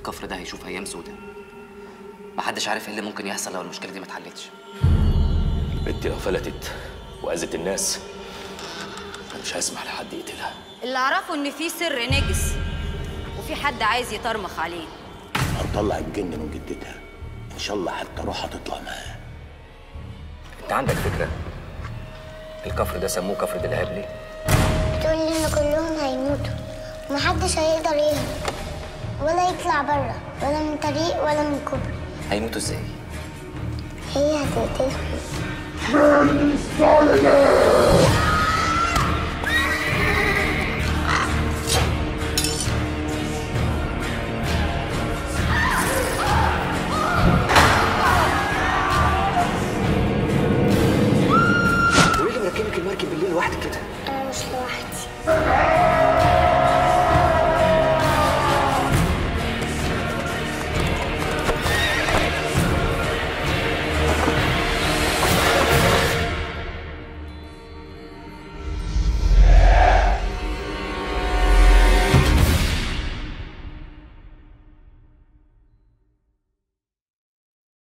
الكفر ده هيشوف ايام سودة محدش عارف ايه اللي ممكن يحصل لو المشكله دي ما اتحلتش البنت لو فلتت واذت الناس انا مش هسمح لحد يقتلها اللي اعرفه ان في سر نجس وفي حد عايز يطرمخ عليه هنطلع الجن من جدتها ان شاء الله حتى روحها تطلع معاه انت عندك فكره الكفر ده سموه كفر دلهاب ليه تقول لي ان كلهم هيموتوا ومحدش هيقدر يهرب ولا يطلع بره ولا من طريق ولا من كوبري هيموتوا ازاي هي هتقتلهم من الصالح